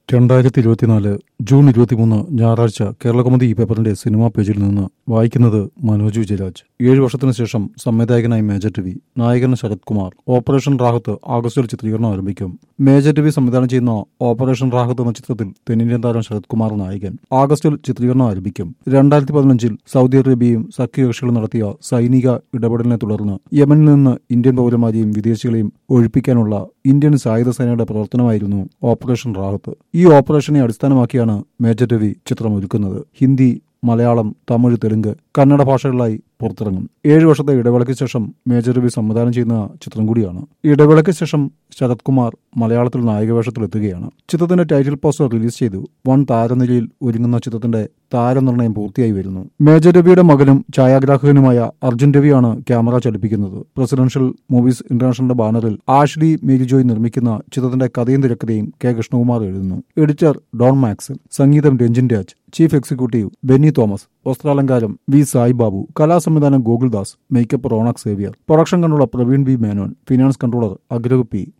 രണ്ടായിരത്തി ഇരുപത്തിനാല് ജൂൺ ഇരുപത്തിമൂന്ന് ഞായറാഴ്ച കേരളകൗമുദി ഈ പേപ്പറിന്റെ സിനിമാ പേജിൽ നിന്ന് വായിക്കുന്നത് മനോജ് വിജയരാജ് ഏഴു വർഷത്തിനു ശേഷം സംവിധായകനായി മേജർ രവി നായകൻ ശരത് കുമാർ ഓപ്പറേഷൻ റാഹത്ത് ആഗസ്റ്റിൽ ചിത്രീകരണം ആരംഭിക്കും മേജർ രവി സംവിധാനം ചെയ്യുന്ന ഓപ്പറേഷൻ റാഹത്ത് എന്ന ചിത്രത്തിൽ തെന്നിന്ത്യൻ താരം ശരത് കുമാർ നായകൻ ആഗസ്റ്റിൽ ചിത്രീകരണം ആരംഭിക്കും രണ്ടായിരത്തി പതിനഞ്ചിൽ സൗദി അറേബ്യയും സഖ്യകക്ഷികളും നടത്തിയ സൈനിക ഇടപെടലിനെ തുടർന്ന് യമനിൽ നിന്ന് ഇന്ത്യൻ പൗരന്മാരെയും വിദേശികളെയും ഒഴിപ്പിക്കാനുള്ള ഇന്ത്യൻ സായുധ സേനയുടെ പ്രവർത്തനമായിരുന്നു ഓപ്പറേഷൻ റാഹത്ത് ഈ ഓപ്പറേഷനെ അടിസ്ഥാനമാക്കിയാണ് മേജർ രവി ചിത്രം ഒരുക്കുന്നത് ഹിന്ദി മലയാളം തമിഴ് തെലുങ്ക് കന്നഡ ഭാഷകളിലായി പുറത്തിറങ്ങും ഏഴു വർഷത്തെ ഇടവേളയ്ക്ക് ശേഷം മേജർ രവി സംവിധാനം ചെയ്യുന്ന ചിത്രം കൂടിയാണ് ഇടവേളയ്ക്ക് ശേഷം ശരത് കുമാർ മലയാളത്തിൽ നായകവേഷത്തിൽ എത്തുകയാണ് ചിത്രത്തിന്റെ ടൈറ്റിൽ പോസ്റ്റർ റിലീസ് ചെയ്തു വൺ താരനിലയിൽ ഒരുങ്ങുന്ന ചിത്രത്തിന്റെ താരനിർണയം പൂർത്തിയായി വരുന്നു മേജർ രവിയുടെ മകനും ഛായാഗ്രാഹകനുമായ അർജുൻ രവിയാണ് ക്യാമറ ചലിപ്പിക്കുന്നത് പ്രസിഡൻഷ്യൽ മൂവീസ് ഇന്റർനാഷണലിന്റെ ബാനറിൽ ആഷ്ലി മേരിജോയ് നിർമ്മിക്കുന്ന ചിത്രത്തിന്റെ കഥയും തിരക്കഥയും കെ കൃഷ്ണകുമാർ എഴുതുന്നു എഡിറ്റർ ഡോൺ മാക്സൽ സംഗീതം Ranjin Raj chief executive Benny Thomas വസ്ത്രാലങ്കാരം വി സായി ബാബു കലാസംവിധാനം Gokuldas makeup Ronak Xavier production controller Praveen V Menon finance controller Agrah P